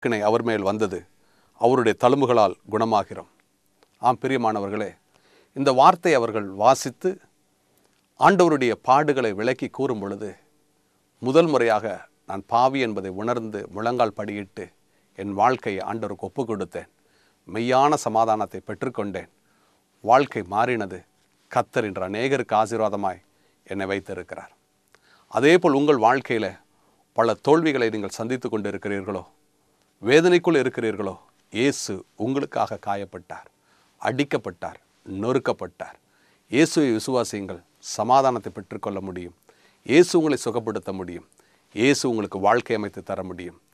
கிணை அவர் மேல் வந்தது அவருடைய தழும்புகளால் குணமாகிறோம் ஆம் பிரியமானவர்களே இந்த வார்த்தை அவர்கள் வாசித்து ஆண்டவருடைய பாடுகளை விளக்கி கூறும் பொழுது முதல் முறையாக நான் பாவி என்பதை உணர்ந்து முழங்கால் படியிட்டு என் வாழ்க்கையை ஆண்டவருக்கு ஒப்பு கொடுத்தேன் மெய்யான சமாதானத்தை பெற்றுக்கொண்டேன் வாழ்க்கை மாறினது கத்தர் என்ற அநேகருக்கு ஆசீர்வாதமாய் என்னை வைத்திருக்கிறார் அதேபோல் உங்கள் வாழ்க்கையில் பல தோல்விகளை நீங்கள் சந்தித்து கொண்டு இருக்கிறீர்களோ வேதனைக்குள் இருக்கிறீர்களோ இயேசு உங்களுக்காக காயப்பட்டார் அடிக்கப்பட்டார் நொறுக்கப்பட்டார் இயேசுவை விசுவாசியுங்கள் சமாதானத்தை பெற்றுக்கொள்ள முடியும் இயேசு உங்களை சுகப்படுத்த முடியும் இயேசு உங்களுக்கு வாழ்க்கை அமைத்து தர முடியும்